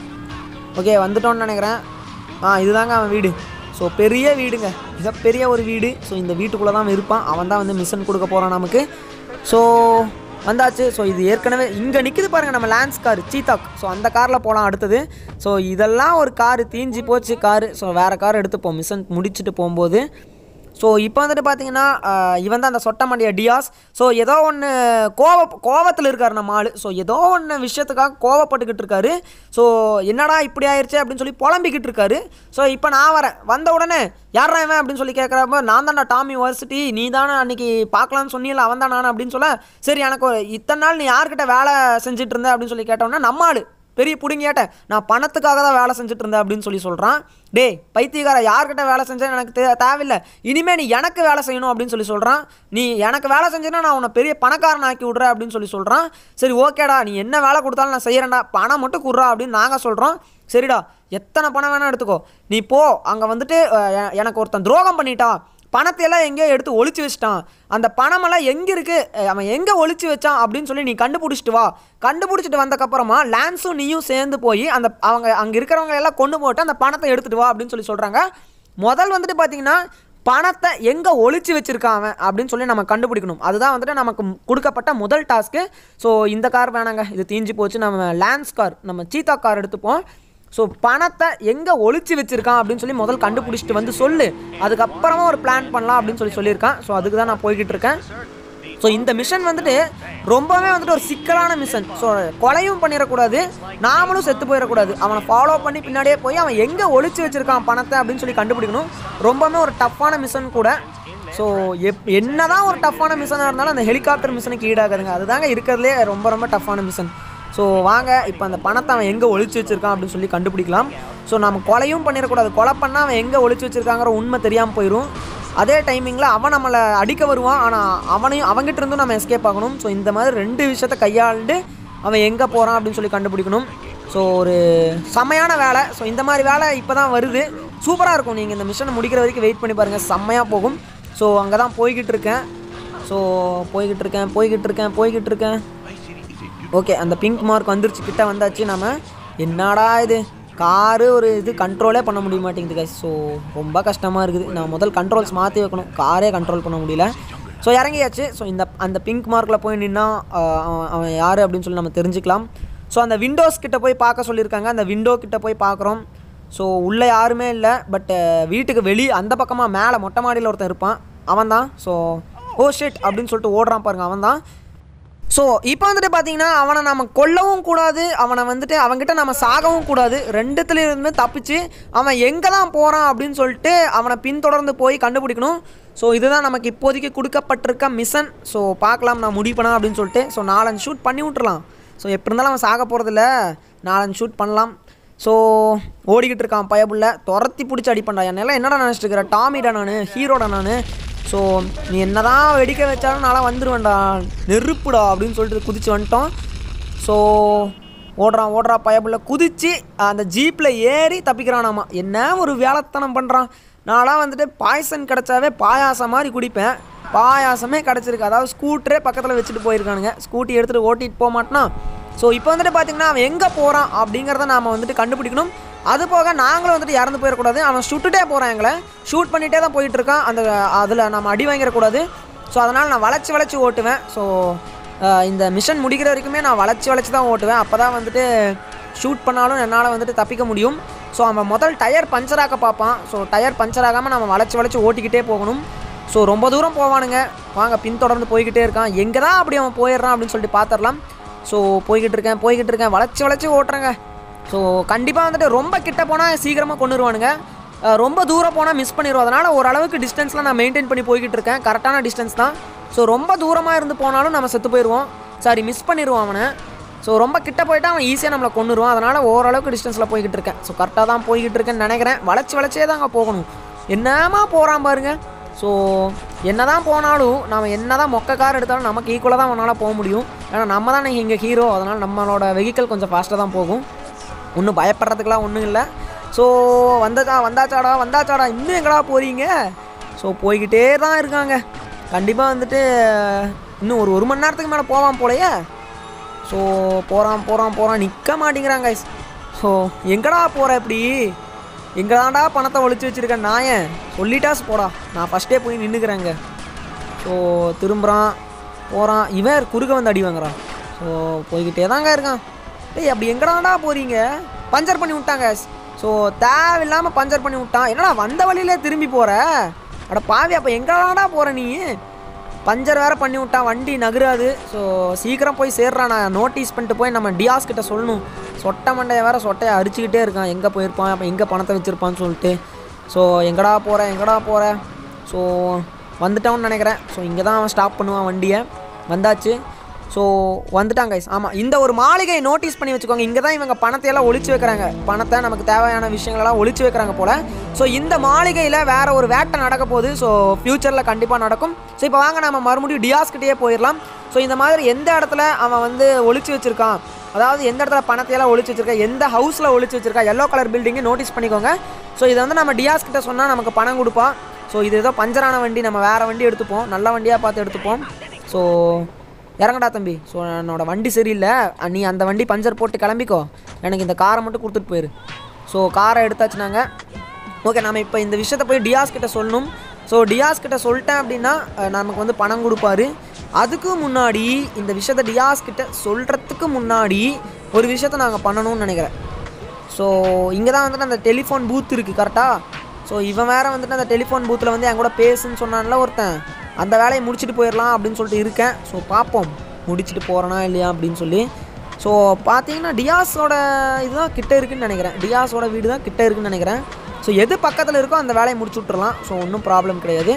ஓகே வந்துட்டோன்னு நினைக்கிறேன் ஆ இதுதாங்க அவன் வீடு ஸோ பெரிய வீடுங்க மிகப்பெரிய ஒரு வீடு ஸோ இந்த வீட்டுக்குள்ளே தான் அவன் இருப்பான் அவன் தான் வந்து மிஷன் கொடுக்க போகிறான் நமக்கு ஸோ வந்தாச்சு ஸோ இது ஏற்கனவே இங்கே நிற்குது பாருங்கள் நம்ம லான்ஸ் கார் சீதாக் ஸோ அந்த காரில் போகலாம் அடுத்தது ஸோ இதெல்லாம் ஒரு காரு தீஞ்சு போச்சு காரு ஸோ வேறு கார் எடுத்துப்போம் மிஷன் முடிச்சுட்டு போகும்போது ஸோ இப்போ வந்துட்டு பார்த்தீங்கன்னா ஆஹ், இவன் தான் அந்த சொட்ட மண்டிய டியாஸ் ஸோ ஏதோ ஒன்று கோவ கோவத்தில் இருக்கார் நம்ம ஆள் ஸோ ஏதோ ஒன்று விஷயத்துக்காக கோவப்பட்டுக்கிட்டு இருக்காரு ஸோ என்னடா இப்படி ஆயிடுச்சு அப்படின்னு சொல்லி புலம்பிக்கிட்டு இருக்காரு ஸோ இப்போ நான் வரேன் வந்த உடனே யாரா இவன் அப்படின்னு சொல்லி கேட்குறப்ப நான் தான்டா டாமி வர்சிட்டி நீ தானே அன்னைக்கு பார்க்கலான்னு சொன்னீல அவன் தான் நான் அப்படின்னு சொல்ல சரி எனக்கு ஒரு இத்தனை நாள் நீ யார்கிட்ட வேலை செஞ்சுட்டு இருந்த அப்படின்னு சொல்லி கேட்டோன்னே நம்ம ஆளு பெரிய புடுங்கியாட்ட நான் பணத்துக்காக தான் வேலை செஞ்சுட்டு இருந்தேன் அப்படின்னு சொல்லி சொல்கிறான் டேய் பைத்தியக்கார யார்கிட்ட வேலை செஞ்சேன் எனக்கு தே தேவையில்லை இனிமே நீ எனக்கு வேலை செய்யணும் அப்படின்னு சொல்லி சொல்கிறான் நீ எனக்கு வேலை செஞ்சேன்னா நான் உன்னை பெரிய பணக்காரன் ஆக்கி விட்றேன் அப்படின்னு சொல்லி சொல்கிறான் சரி ஓகேடா நீ என்ன வேலை கொடுத்தாலும் நான் செய்கிறேன்டா பணம் மட்டும் குடுறா அப்படின்னு நாங்கள் சொல்கிறோம் சரிடா எத்தனை பணம் வேணால் எடுத்துக்கோ நீ போ அங்கே வந்துட்டு அஹ், எ- எனக்கு ஒருத்தன் துரோகம் பண்ணிட்டான் பணத்தை எல்லாம் எங்கேயோ எடுத்து ஒளிச்சு வச்சிட்டான் அந்த பணமெல்லாம் எங்கே இருக்குது அவன் எங்கே ஒளிச்சு வச்சான் அப்படின்னு சொல்லி நீ கண்டுபிடிச்சிட்டு வா கண்டுபிடிச்சிட்டு வந்தக்கப்புறமா லான்ஸும் நீயும் சேர்ந்து போய் அந்த அவங்க அங்கே இருக்கிறவங்க எல்லாம் கொண்டு போட்டு அந்த பணத்தை எடுத்துட்டு வா அப்படின்னு சொல்லி சொல்கிறாங்க முதல் வந்துட்டு பார்த்தீங்கன்னா பணத்தை எங்கே ஒளிச்சு வச்சிருக்கான் அவன் அப்படின்னு சொல்லி நம்ம கண்டுபிடிக்கணும் அதுதான் வந்துட்டு நமக்கு மு- கொடுக்கப்பட்ட முதல் டாஸ்க்கு ஸோ இந்த கார் வேணாங்க இது தீஞ்சு போச்சு நம்ம லான்ஸ் கார் நம்ம சீதா கார் எடுத்துப்போம் ஸோ பணத்தை எங்கே ஒளிச்சு வச்சிருக்கான் அப்படின்னு சொல்லி முதல் கண்டுபிடிச்சிட்டு வந்து சொல்லு அதுக்கப்புறமா ஒரு பிளான் பண்ணலாம் அப்படின்னு சொல்லி சொல்லியிருக்கான் ஸோ அதுக்கு தான் நான் போய்கிட்டு இருக்கேன் ஸோ இந்த மிஷன் வந்துட்டு ரொம்பவே வந்துட்டு ஒரு சிக்கலான மிஷன் ஸோ கொலையும் பண்ணிடக்கூடாது நாமளும் செத்து போயிடக்கூடாது அவனை ஃபாலோ பண்ணி பின்னாடியே போய் அவன் எங்கே ஒளிச்சு வச்சிருக்கான் பணத்தை அப்படின்னு சொல்லி கண்டுபிடிக்கணும் ரொம்பவே ஒரு டஃப்பான மிஷன் கூட ஸோ எப் என்னதான் ஒரு டஃப்பான மிஷனாக இருந்தாலும் அந்த ஹெலிகாப்டர் மிஷனுக்கு ஈடாகுதுங்க அதுதாங்க இருக்கிறதுலே ரொம்ப ரொம்ப டஃப்பான மிஷன் ஸோ வாங்க இப்போ அந்த பணத்தை அவன் எங்கே ஒளிச்சு வச்சிருக்கான் அப்படின்னு சொல்லி கண்டுபிடிக்கலாம் ஸோ நம்ம கொலையும் பண்ணிடக்கூடாது கொலை பண்ணால் அவன் எங்கே ஒளிச்சு வச்சிருக்காங்கிற உண்மை தெரியாமல் போயிடும் அதே டைமிங்கில் அவன் நம்மளை அடிக்க வருவான் ஆனால் அவனையும் அவங்ககிட்ட இருந்தும் நம்ம எஸ்கேப் ஆகணும் ஸோ இந்த மாதிரி ரெண்டு விஷயத்த கையாண்டு அவன் எங்கே போகிறான் அப்படின்னு சொல்லி கண்டுபிடிக்கணும் ஸோ ஒரு செம்மையான வேலை ஸோ இந்த மாதிரி வேலை இப்போ தான் வருது சூப்பராக இருக்கும் நீங்கள் இந்த மிஷனை முடிக்கிற வரைக்கும் வெயிட் பண்ணி பாருங்கள் செம்மையாக போகும் ஸோ அங்கே தான் போய்கிட்டு இருக்கேன் ஸோ போய்கிட்டு இருக்கேன் போய்கிட்டு இருக்கேன் போய்கிட்டு இருக்கேன் ஓகே அந்த பிங்க் மார்க் வந்துருச்சு கிட்ட வந்தாச்சு நம்ம என்னடா இது காரு ஒரு இது கண்ட்ரோலே பண்ண முடிய மாட்டேங்குது guys ஸோ ரொம்ப கஷ்டமாக இருக்குது நான் முதல் கண்ட்ரோல்ஸ் மாற்றி வைக்கணும் காரே கண்ட்ரோல் பண்ண முடியல ஸோ இறங்கியாச்சு ஸோ இந்த அந்த பிங்க் மார்க்கில் போய் நின்னா ஆஹ், அவன் அவன் யார் அப்படின்னு சொல்லி நம்ம தெரிஞ்சுக்கலாம் ஸோ அந்த விண்டோஸ் கிட்ட போய் பார்க்க சொல்லியிருக்காங்க அந்த விண்டோ கிட்ட போய் பார்க்குறோம் ஸோ உள்ளே யாருமே இல்லை பட் வீட்டுக்கு வெளியே அந்த பக்கமாக மேலே மொட்டை மாடியில் ஒருத்தன் இருப்பான் அவன் தான் ஸோ ஓ ஷிட் அப்படின்னு சொல்லிட்டு ஓடுறான் பாருங்க அவன் தான் ஸோ இப்போ வந்துட்டு பார்த்தீங்கன்னா அவனை நம்ம கொல்லவும் கூடாது அவனை வந்துட்டு அவன்கிட்ட நம்ம சாகவும் கூடாது ரெண்டுத்துலேருந்து தப்பிச்சு அவன் எங்கே தான் போகிறான் அப்படின்னு சொல்லிட்டு அவனை பின்தொடர்ந்து போய் கண்டுபிடிக்கணும் ஸோ இதுதான் நமக்கு இப்போதைக்கு கொடுக்கப்பட்டிருக்க மிஷன் ஸோ பார்க்கலாம் நான் முடிப்பேனா அப்படின்னு சொல்லிட்டு ஸோ நாலஞ்சு ஷூட் பண்ணி விட்டுறலாம் ஸோ எப்படி இருந்தாலும் அவன் சாக போகிறதில்ல நாலஞ்சு ஷூட் பண்ணலாம் ஸோ ஓடிக்கிட்டு இருக்கான் பயபுள்ள துரத்தி பிடிச்சி அடிப்பண்டா என்னெல்லாம் என்னடா நினச்சிட்டு இருக்கிற டாமிடா நான் ஹீரோடா நான் ஸோ நீ என்னதான் வெடிக்க வச்சாலும் நான்லாம் வந்துடுவேன்டா நெருப்புடா அப்படின்னு சொல்லிட்டு குதிச்சு வந்துட்டோம் ஸோ ஓடுறான் ஓடுறா பயபுள்ள குதிச்சு அந்த ஜீப்பில் ஏறி தப்பிக்கிறானாமா என்ன ஒரு வேலைத்தனம் பண்ணுறான் நான்லாம் வந்துட்டு பாய்சன் கிடச்சாவே பாயாசம் மாதிரி குடிப்பேன் பாயாசமே கிடச்சிருக்கு அதாவது ஸ்கூட்டரே பக்கத்தில் வச்சுட்டு போயிருக்கானுங்க ஸ்கூட்டி எடுத்துகிட்டு ஓட்டிகிட்டு போக மாட்டேனா ஸோ இப்போ வந்துட்டு பார்த்தீங்கன்னா அவன் எங்கே போகிறான் அப்படிங்கிறத நாம் வந்துட்டு கண்டுபிடிக்கணும் அது போக நாங்களும் வந்துட்டு இறந்து போயிடக்கூடாது அவன் சுட்டுட்டே போகிறான் எங்களை ஷூட் பண்ணிகிட்டே தான் போயிட்டு இருக்கான் அந்த அதில் நம்ம அடி வாங்கிடக்கூடாது ஸோ அதனால் நான் வளைச்சி வளைச்சி ஓட்டுவேன் ஸோ இந்த மிஷன் முடிக்கிற வரைக்குமே நான் வளைச்சி வளைச்சி தான் ஓட்டுவேன் அப்போ தான் வந்துட்டு ஷூட் பண்ணாலும் என்னால் வந்துட்டு தப்பிக்க முடியும் ஸோ அவன் முதல் டயர் பஞ்சர் ஆக்க பார்ப்பான் ஸோ டயர் பஞ்சர் ஆகாமல் நம்ம வளைச்சி வளைச்சி ஓட்டிக்கிட்டே போகணும் ஸோ ரொம்ப தூரம் போவானுங்க வாங்க பின்தொடர்ந்து போய்கிட்டே இருக்கான் எங்கே தான் அப்படி அவன் போயிடுறான் அப்படின்னு சொல்லிட்டு பார்த்துடலாம் ஸோ போய்கிட்டு இருக்கேன் போய்கிட்டு இருக்கேன் வளைச்சி வளைச்சி ஓட்டுறேங்க ஸோ கண்டிப்பாக வந்துட்டு ரொம்ப கிட்ட போனால் சீக்கிரமாக கொண்டுருவானுங்க அஹ் ரொம்ப தூரம் போனால் மிஸ் பண்ணிடுவோம் அதனால் ஓரளவுக்கு டிஸ்டன்ஸ்லாம் நான் மெயின்டைன் பண்ணி போய்கிட்டு இருக்கேன் கரெக்டான டிஸ்டன்ஸ் தான் ஸோ ரொம்ப தூரமாக இருந்து போனாலும் நம்ம செத்து போயிடுவோம் சாரி மிஸ் பண்ணிடுவோம் அவனை ஸோ ரொம்ப கிட்ட போயிட்டா அவன் ஈஸியாக நம்மளை கொண்டுருவான் அதனால் ஓரளவுக்கு டிஸ்டன்ஸில் போய்கிட்டு இருக்கேன் ஸோ கரெக்டாக தான் போய்கிட்டு இருக்கேன்னு நினைக்கிறேன் வளைச்சி வளைச்சே தாங்க போகணும் என்னமா போகிறான் பாருங்க ஸோ என்ன தான் போனாலும் நம்ம என்ன தான் மொக்க கார் எடுத்தாலும் நமக்கு ஈக்குவலாக தான் அவனால் போக முடியும் ஏன்னா நம்ம தான் இங்கே ஹீரோ அதனால் நம்மளோட வெஹிக்கிள் கொஞ்சம் ஃபாஸ்ட்டாக தான் போகும் ஒன்றும் பயப்படுறதுக்கெலாம் ஒன்றும் இல்லை ஸோ வந்ததா வந்தாச்சாடா வந்தாச்சாடா இன்னும் எங்கடா போகிறீங்க ஸோ போய்கிட்டே தான் இருக்காங்க கண்டிப்பாக வந்துட்டு இன்னும் ஒரு ஒரு மணி நேரத்துக்கு மேலே போவான் போலையே ஸோ போகிறான் போகிறான் போகிறான் நிற்க மாட்டேங்கிறாங்க ஸோ எங்கடா போகிற இப்படி எங்கடாண்டா பணத்தை ஒளிச்சு வச்சுருக்கேன் நாயன் சொல்லிட்டாஸ் போடா நான் ஃபஸ்ட்டே போய் நின்றுக்கிறேங்க ஸோ திரும்புகிறான் போகிறான் இவன் குறுக்க வந்து அடி வாங்குறான் ஸோ போய்கிட்டே தாங்க இருக்கான் டேய் அப்படி எங்கடாண்டா போகிறீங்க பஞ்சர் பண்ணி விட்டாங்க ஸோ தேவையில்லாமல் பஞ்சர் பண்ணி விட்டான் என்னடா வந்த வழியிலே திரும்பி போகிற அட பாவி அப்போ எங்கடாண்டா போகிற நீ பஞ்சர் வேற பண்ணி விட்டான் வண்டி நகராது ஸோ சீக்கிரம் போய் சேர்றான் நான் நோட்டீஸ் பண்ணிட்டு போய் நம்ம டியாஸ் கிட்ட சொல்லணும் சொட்டை மண்டையை வேற சொட்டையை அரிச்சுக்கிட்டே இருக்கான் எங்கே போயிருப்பான் அப்போ எங்கே பணத்தை வச்சுருப்பான்னு சொல்லிட்டு ஸோ எங்கடா போகிற எங்கடா போகிற ஸோ வந்துட்டான்னு நினைக்கிறேன் ஸோ இங்கே தான் அவன் ஸ்டாப் பண்ணுவான் வண்டியை வந்தாச்சு ஸோ வந்துட்டாங்க guys. ஆமாம் இந்த ஒரு மாளிகையை நோட்டீஸ் பண்ணி வச்சுக்கோங்க இங்கே தான் இவங்க பணத்தை எல்லாம் ஒளிச்சு வைக்கிறாங்க பணத்தை நமக்கு தேவையான விஷயங்களெல்லாம் ஒளிச்சு வைக்கிறாங்க போல் ஸோ இந்த மாளிகையில் வேற ஒரு வேட்டை நடக்க போகுது ஸோ ஃப்யூச்சரில் கண்டிப்பாக நடக்கும் ஸோ இப்போ வாங்க நம்ம மறுபடியும் டியாஸ்கிட்டே போயிடலாம் ஸோ இந்த மாதிரி எந்த இடத்துல அவன் வந்து ஒளிச்சு வச்சிருக்கான் அதாவது எந்த இடத்துல பணத்தையெல்லாம் ஒளிச்சு வச்சிருக்கா எந்த ஹவுஸில் ஒளிச்சு வச்சிருக்கா எல்லோ கலர் பில்டிங்கை நோட்டீஸ் பண்ணிக்கோங்க ஸோ இதை வந்து நம்ம டியாஸ் கிட்ட சொன்னால் நமக்கு பணம் கொடுப்பான் ஸோ இது ஏதோ பஞ்சரான வண்டி நம்ம வேறு வண்டி எடுத்துப்போம் நல்ல வண்டியாக பார்த்து எடுத்துப்போம் ஸோ இறங்கடா தம்பி ஸோ என்னோட வண்டி சரியில்லை அஹ் நீ அந்த வண்டி பஞ்சர் போட்டு கிளம்பிக்கோ எனக்கு இந்த காரை மட்டும் கொடுத்துட்டு போயிரு ஸோ காரை எடுத்தாச்சு நாங்கள் ஓகே நம்ம இப்போ இந்த விஷயத்த போய் டியாஸ் கிட்ட சொல்லணும் ஸோ டியாஸ் கிட்ட சொல்லிட்டேன் அப்படின்னா அஹ், நமக்கு வந்து பணம் கொடுப்பாரு அதுக்கு முன்னாடி இந்த விஷயத்த டியாஸ் கிட்ட சொல்கிறதுக்கு முன்னாடி ஒரு விஷயத்த நாங்கள் பண்ணணும்னு நினைக்கிறேன் ஸோ இங்கே தான் வந்துட்டு அந்த டெலிஃபோன் பூத் இருக்குது கரெக்டாக ஸோ இவன் வேற வந்துட்டு அந்த டெலிஃபோன் பூத்தில் வந்து என் கூட பேசுன்னு சொன்னான்ல ஒருத்தன் அந்த வேலையை முடிச்சுட்டு போயிடலாம் அப்படின்னு சொல்லிட்டு இருக்கேன் ஸோ பார்ப்போம் முடிச்சுட்டு போகிறேனா இல்லையா அப்படின்னு சொல்லி ஸோ பார்த்தீங்கன்னா டியாஸோட இதுதான் கிட்ட இருக்குன்னு நினைக்கிறேன் டியாஸோட வீடு தான் கிட்ட இருக்குன்னு நினைக்கிறேன் ஸோ எது பக்கத்தில் இருக்கோ அந்த வேலையை முடிச்சு விட்றலாம் ஸோ ஒன்றும் ப்ராப்ளம் கிடையாது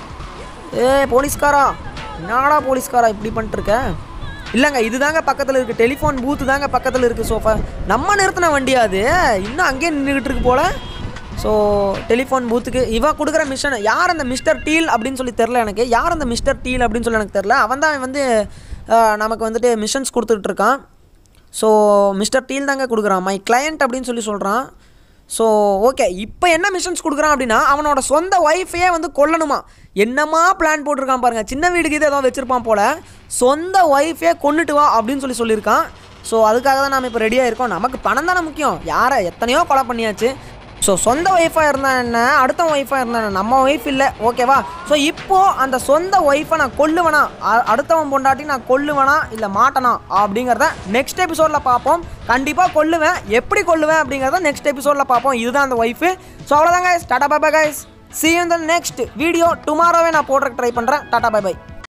ஏ போலீஸ்காரா என்னடா போலீஸ்காரா இப்படி பண்ணிட்டுருக்க இல்லைங்க இதுதாங்க பக்கத்தில் இருக்குது டெலிஃபோன் பூத்து தாங்க பக்கத்தில் இருக்குது சோஃபா நம்ம நிறுத்தின வண்டியா அது இன்னும் அங்கேயே நின்றுக்கிட்டு இருக்கு போல ஸோ டெலிஃபோன் பூத்துக்கு இவ கொடுக்குற மிஷன் யார் அந்த மிஸ்டர் டீல் அப்படின்னு சொல்லி தெரில எனக்கு யார் அந்த மிஸ்டர் டீல் அப்படின்னு சொல்லி எனக்கு தெரில அவன் தான் வந்து அஹ், நமக்கு வந்துட்டு மிஷன்ஸ் கொடுத்துட்டு இருக்கான் ஸோ மிஸ்டர் டீல் தாங்க கொடுக்குறான் மை client அப்படின்னு சொல்லி சொல்கிறான் ஸோ ஓகே இப்போ என்ன மிஷன்ஸ் கொடுக்குறான் அப்படின்னா அவனோட சொந்த ஒய்ஃபையே வந்து கொல்லணுமா என்னமா பிளான் போட்டிருக்கான் பாருங்க சின்ன வீடுக்கு இது ஏதோ வச்சுருப்பான் போல சொந்த ஒய்ஃபே கொண்டுட்டு வா அப்படின்னு சொல்லி சொல்லியிருக்கான் ஸோ அதுக்காக தான் நாம் இப்போ ரெடியாக இருக்கோம் நமக்கு பணம் தானே முக்கியம் யாரை எத்தனையோ கொலை பண்ணியாச்சு ஸோ சொந்த ஒய்ஃபாக இருந்தா என்ன அடுத்த ஒய்ஃபாக இருந்தா என்ன நம்ம ஒய்ஃப் இல்லை ஓகேவா ஸோ இப்போது அந்த சொந்த ஒய்ஃபை நான் கொல்லுவேனா அ- அடுத்தவன் பொண்டாட்டி நான் கொல்லுவேனா இல்லை மாட்டனா அப்படிங்கிறத நெக்ஸ்ட் எபிசோடில் பார்ப்போம் கண்டிப்பாக கொல்லுவேன் எப்படி கொல்லுவேன் அப்படிங்கிறத நெக்ஸ்ட் எபிசோடில் பார்ப்போம் இதுதான் அந்த ஒய்ஃபு ஸோ அவ்வளோதான் guys டாடா bye guys see you in the next video டுமாரோவே நான் போடுறதுக்கு ட்ரை பண்ணுறேன் டாடா பை பை